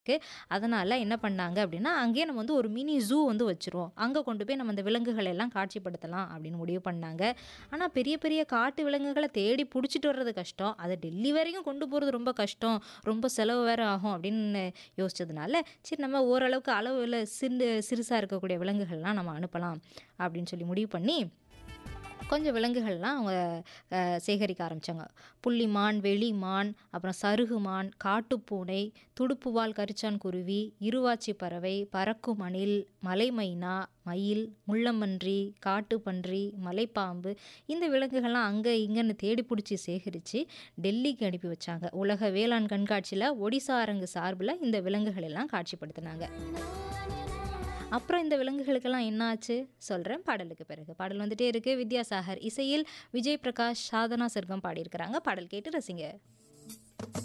அதனால என்ன பண்ணாங்க அப்படின்னா, அங்கேயே நம்ம வந்து ஒரு மினி ஜூ வந்து வச்சுருவோம். அங்க கொண்டு போய் நம்ம அந்த விலங்குகள் எல்லாம் காட்சிப்படுத்தலாம் அப்படின்னு முடிவு பண்ணாங்க. ஆனா பெரிய பெரிய காட்டு விலங்குகள தேடி புடிச்சிட்டு வர்றது கஷ்டம். அத டெல்லி வரைக்கும் கொண்டு போறது ரொம்ப கஷ்டம். ரொம்ப செலவு வேற ஆகும் அப்படின்னு யோசிச்சதுனால, சரி நம்ம ஓரளவுக்கு அளவுல சிறு சிறுசா இருக்கக்கூடிய விலங்குகள்லாம் நம்ம அனுப்பலாம் அப்படின்னு சொல்லி முடிவு பண்ணி, கொஞ்சம் விலங்குகள்லாம் அவங்க அ சேகரிக்க ஆரம்பிச்சாங்க. புள்ளிமான், வெளிமான், அப்புறம் சருகுமான், காட்டுப்பூனை, துடுப்புவால் கரிச்சான் குருவி, இருவாச்சி பறவை, பறக்கும் அணில், மலை மைனா, மயில், முள்ளம்பன்றி, காட்டுப்பன்றி, மலைப்பாம்பு இந்த விலங்குகள்லாம் அங்க இங்கன்னு தேடி புடிச்சு சேகரிச்சு டெல்லிக்கு அனுப்பி வச்சாங்க. உலக வேளாண் கண்காட்சியில ஒடிசா அரங்கு சார்புல இந்த விலங்குகள் எல்லாம் காட்சிப்படுத்துனாங்க. அப்புறம் இந்த விலங்குகளுக்கெல்லாம் என்ன ஆச்சு? சொல்றேன் பாடலுக்கு பிறகு. பாடல் வந்துட்டே இருக்கு. வித்யாசாகர் இசையில் விஜய் பிரகாஷ், சாதனா சர்கம் பாடியிருக்கிறாங்க. பாடல் கேட்டு ரசிங்க.